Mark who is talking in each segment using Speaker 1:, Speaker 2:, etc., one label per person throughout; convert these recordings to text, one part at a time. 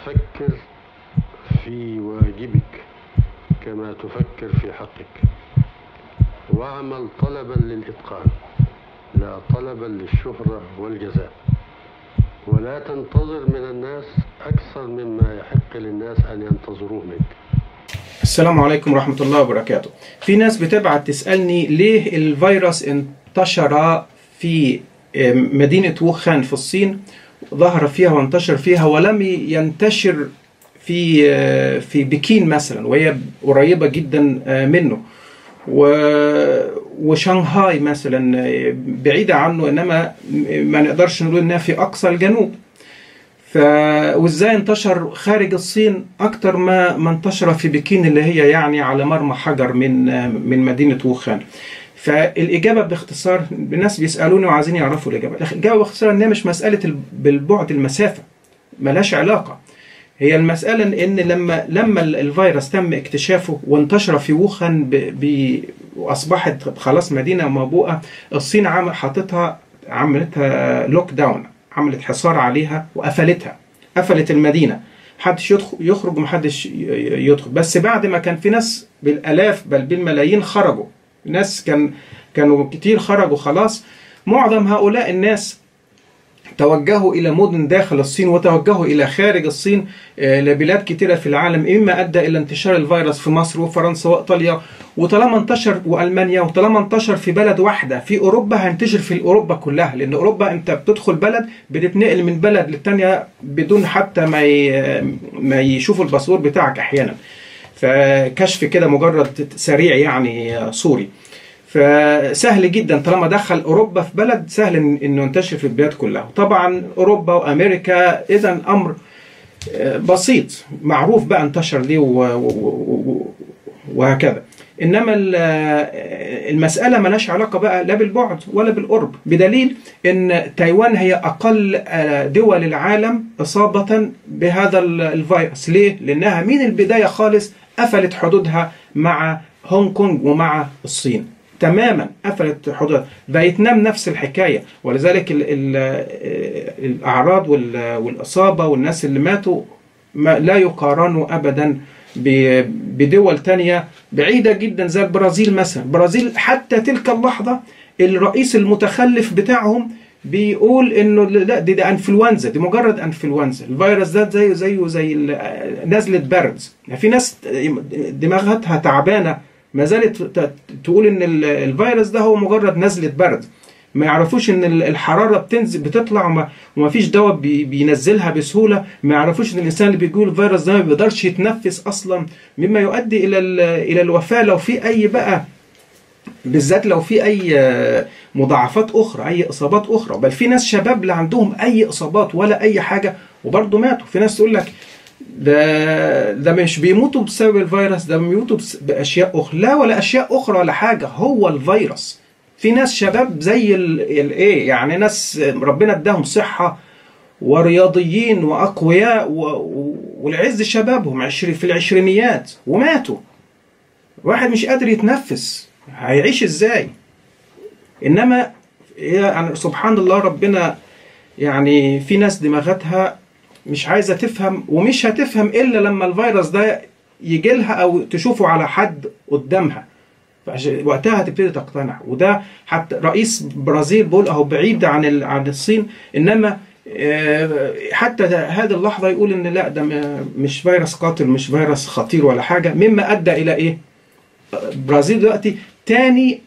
Speaker 1: فكر في واجبك كما تفكر في حقك واعمل طلبا للإتقان لا طلبا للشهرة والجزاء ولا تنتظر من الناس أكثر مما يحق للناس أن ينتظروه منك
Speaker 2: السلام عليكم ورحمة الله وبركاته في ناس بتبعت تسألني ليه الفيروس انتشر في مدينة ووخان في الصين ظهر فيها وانتشر فيها ولم ينتشر في في بكين مثلا وهي قريبة جدا منه وشنغهاي مثلا بعيدة عنه انما ما نقدرش نقول انها في اقصى الجنوب ف وازاي انتشر خارج الصين اكتر ما ما انتشر في بكين اللي هي يعني على مرمى حجر من من مدينه ووخان فالاجابه باختصار الناس بيسالوني وعايزين يعرفوا الاجابه الاجابه باختصار ان هي مش مساله بالبعد المسافه ملهاش علاقه هي المسألة إن لما لما الفيروس تم اكتشافه وانتشر في ووخان ب... ب... وأصبحت خلاص مدينة موبوءة الصين عم حاطتها عملتها لوك داون عملت حصار عليها وقفلتها قفلت المدينة محدش يخرج ومحدش يدخل بس بعد ما كان في ناس بالالاف بل بالملايين خرجوا ناس كان كانوا كتير خرجوا خلاص معظم هؤلاء الناس توجهوا الى مدن داخل الصين وتوجهوا الى خارج الصين لبلاد كثيره في العالم مما ادى الى انتشار الفيروس في مصر وفرنسا وايطاليا وطالما انتشر والمانيا وطالما انتشر في بلد واحده في اوروبا هينتشر في اوروبا كلها لان اوروبا انت بتدخل بلد بتتنقل من بلد للتانيه بدون حتى ما ما يشوفوا الباسبور بتاعك احيانا فكشف كده مجرد سريع يعني صوري فسهل جدا طالما دخل اوروبا في بلد سهل انه ينتشر في البلاد كلها طبعا اوروبا وامريكا اذا امر بسيط معروف بقى انتشر ليه وهكذا انما المساله ملهاش علاقه بقى لا بالبعد ولا بالقرب بدليل ان تايوان هي اقل دول العالم اصابه بهذا الفيروس ليه لانها من البدايه خالص قفلت حدودها مع هونج كونج ومع الصين تماما قفلت حدود فيتنام نفس الحكايه ولذلك ال ال الاعراض والاصابه والناس اللي ماتوا ما لا يقارنوا ابدا بدول تانية بعيدة جدا زي البرازيل مثلا البرازيل حتى تلك اللحظة الرئيس المتخلف بتاعهم بيقول انه لا دي, دي انفلونزا دي مجرد انفلونزا الفيروس ده زيه زيه زي نزله برد يعني في ناس دماغها تعبانه ما زالت تقول ان الفيروس ده هو مجرد نزله برد ما يعرفوش ان الحراره بتنزل بتطلع وما, وما فيش دواء بينزلها بسهوله ما يعرفوش ان الانسان اللي بيجيله الفيروس ده ما بيقدرش يتنفس اصلا مما يؤدي الى الى الوفاه لو في اي بقى بالذات لو في اي مضاعفات اخرى اي اصابات اخرى بل في ناس شباب لا عندهم اي اصابات ولا اي حاجه وبرضه ماتوا في ناس تقول لك ده ده مش بيموتوا بسبب الفيروس ده بيموتوا باشياء اخرى لا ولا اشياء اخرى ولا حاجه هو الفيروس في ناس شباب زي الايه يعني ناس ربنا اداهم صحه ورياضيين واقوياء والعز شبابهم عشري في العشرينيات وماتوا واحد مش قادر يتنفس هيعيش ازاي انما يعني سبحان الله ربنا يعني في ناس دماغتها مش عايزه تفهم ومش هتفهم الا لما الفيروس ده يجي لها او تشوفه على حد قدامها وقتها هتبتدي تقتنع وده حتى رئيس برازيل بيقول اهو بعيد عن عن الصين انما حتى هذه اللحظه يقول ان لا ده مش فيروس قاتل مش فيروس خطير ولا حاجه مما ادى الى ايه؟ برازيل دلوقتي تاني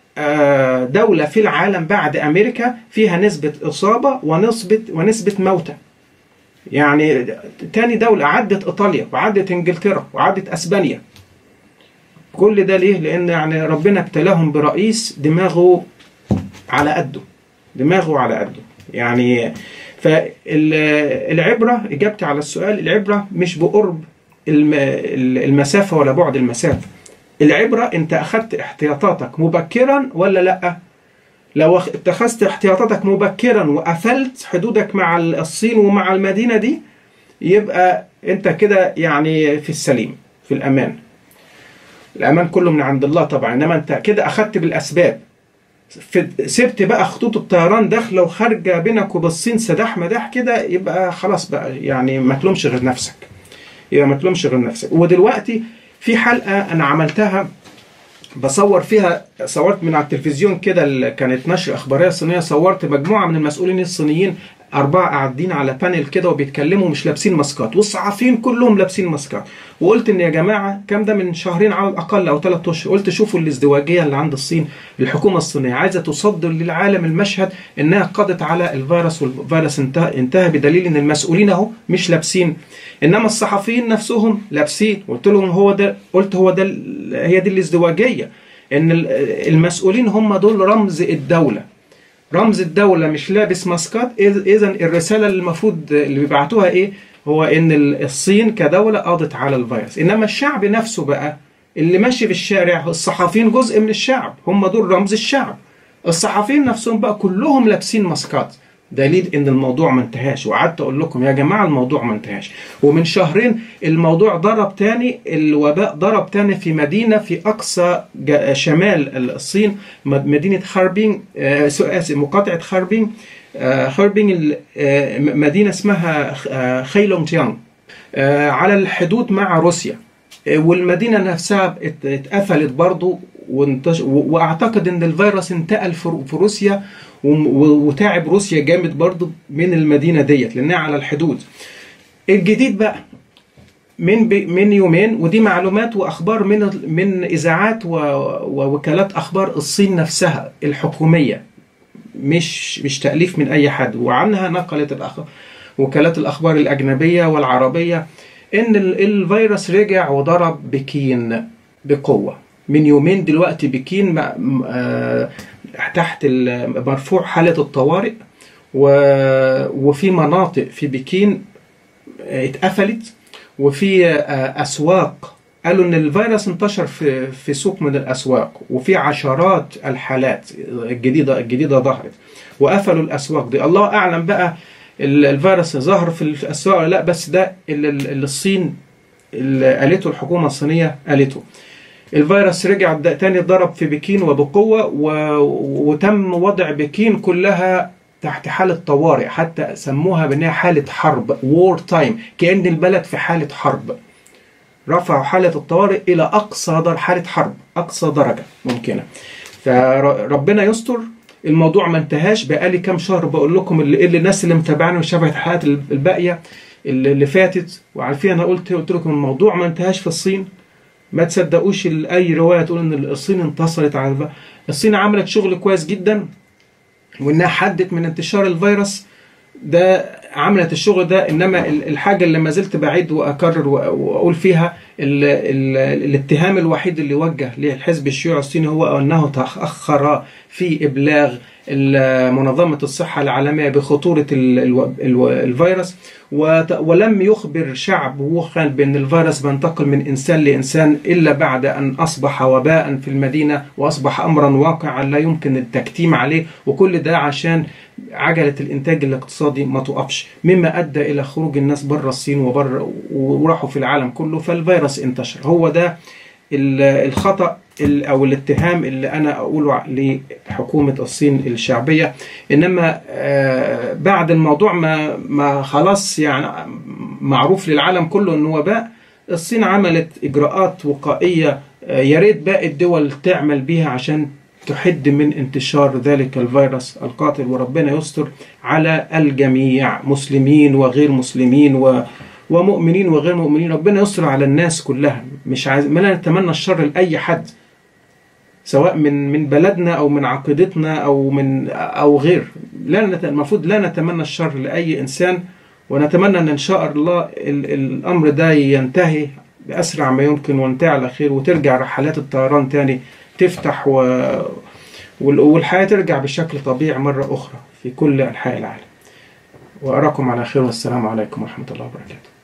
Speaker 2: دولة في العالم بعد أمريكا فيها نسبة إصابة ونسبة ونسبة موتى. يعني تاني دولة عدت إيطاليا وعدت إنجلترا وعدت أسبانيا كل ده ليه؟ لأن يعني ربنا ابتلاهم برئيس دماغه على قده دماغه على قده يعني فالعبرة إجابتي على السؤال العبرة مش بقرب المسافة ولا بعد المسافة العبرة أنت أخذت احتياطاتك مبكرا ولا لأ؟ لو اتخذت احتياطاتك مبكرا وقفلت حدودك مع الصين ومع المدينة دي يبقى انت كده يعني في السليم في الأمان الأمان كله من عند الله طبعا إنما أنت كده أخذت بالأسباب في سبت بقى خطوط الطيران داخله وخارجه بينك وبين الصين سداح مداح كده يبقى خلاص بقى يعني ما تلومش غير نفسك يبقى ما تلومش غير نفسك ودلوقتي في حلقه انا عملتها بصور فيها صورت من على التلفزيون كده اللي كانت نشر اخباريه صينيه صورت مجموعه من المسؤولين الصينيين اربعه قاعدين على بانل كده وبيتكلموا مش لابسين ماسكات والصحفيين كلهم لابسين ماسكات وقلت ان يا جماعه كام ده من شهرين على الاقل او ثلاث اشهر قلت شوفوا الازدواجيه اللي عند الصين الحكومه الصينيه عايزه تصدر للعالم المشهد انها قضت على الفيروس والفيروس انتهى, انتهى بدليل ان المسؤولين اهو مش لابسين انما الصحفيين نفسهم لابسين قلت لهم هو ده قلت هو ده هي دي الازدواجيه ان المسؤولين هم دول رمز الدوله رمز الدولة مش لابس ماسكات إذا الرسالة اللي المفروض اللي بيبعتوها إيه؟ هو إن الصين كدولة قضت على الفيروس، إنما الشعب نفسه بقى اللي ماشي في الشارع الصحفيين جزء من الشعب، هم دول رمز الشعب. الصحفيين نفسهم بقى كلهم لابسين ماسكات، دليل ان الموضوع ما انتهاش وقعدت اقول لكم يا جماعه الموضوع ما انتهاش ومن شهرين الموضوع ضرب تاني الوباء ضرب تاني في مدينه في اقصى شمال الصين مدينه خاربين اسف مقاطعه خاربين خاربين مدينه اسمها خيلونج تيانغ على الحدود مع روسيا والمدينه نفسها اتقفلت برضه واعتقد ان الفيروس انتقل في روسيا وتعب روسيا جامد برضه من المدينه ديت لانها على الحدود الجديد بقى من بي من يومين ودي معلومات واخبار من من اذاعات ووكالات اخبار الصين نفسها الحكوميه مش مش تاليف من اي حد وعنها نقلت الأخ... وكالات الاخبار الاجنبيه والعربيه ان الفيروس رجع وضرب بكين بقوه من يومين دلوقتي بكين تحت مرفوع حالة الطوارئ وفي مناطق في بكين اتقفلت وفي أسواق قالوا ان الفيروس انتشر في في سوق من الاسواق وفي عشرات الحالات الجديده الجديده ظهرت وقفلوا الاسواق دي الله اعلم بقى الفيروس ظهر في الاسواق ولا لا بس ده اللي الصين اللي قالته الحكومه الصينيه قالته الفيروس رجع تاني ضرب في بكين وبقوة و... وتم وضع بكين كلها تحت حالة طوارئ حتى سموها بأنها حالة حرب وور تايم كأن البلد في حالة حرب رفعوا حالة الطوارئ إلى أقصى در حالة حرب أقصى درجة ممكنة فربنا يستر الموضوع ما انتهاش بقالي كام شهر بقول لكم اللي, اللي الناس اللي متابعاني وشافت الحلقات الباقية اللي فاتت وعارفين انا قلت قلت لكم الموضوع ما انتهاش في الصين ما تصدقوش اي روايه تقول ان الصين انتصرت على الفيروس الصين عملت شغل كويس جدا وانها حدت من انتشار الفيروس ده عملت الشغل ده انما الحاجه اللي ما زلت بعيد واكرر واقول فيها ال ال الاتهام الوحيد اللي وجه للحزب الشيوعي الصيني هو انه تاخر في ابلاغ منظمه الصحه العالميه بخطوره الفيروس ولم يخبر شعب ووخان بان الفيروس بينتقل من انسان لانسان الا بعد ان اصبح وباء في المدينه واصبح امرا واقعا لا يمكن التكتيم عليه وكل ده عشان عجله الانتاج الاقتصادي ما تقفش مما ادى الى خروج الناس بره الصين وبره وراحوا في العالم كله فالفيروس انتشر هو ده الخطا او الاتهام اللي انا اقوله لحكومه الصين الشعبيه انما بعد الموضوع ما ما خلاص يعني معروف للعالم كله انه وباء الصين عملت اجراءات وقائيه يا ريت باقي الدول تعمل بيها عشان تحد من انتشار ذلك الفيروس القاتل وربنا يستر على الجميع مسلمين وغير مسلمين و ومؤمنين وغير مؤمنين ربنا يستر على الناس كلها مش عايز ما لا نتمنى الشر لاي حد سواء من من بلدنا او من عقيدتنا او من او غير لا نت... المفروض لا نتمنى الشر لاي انسان ونتمنى ان ان شاء الله ال... الامر ده ينتهي باسرع ما يمكن وينتهي على خير وترجع رحلات الطيران تاني تفتح و... والحياه ترجع بشكل طبيعي مره اخرى في كل انحاء العالم واراكم على خير والسلام عليكم ورحمه الله وبركاته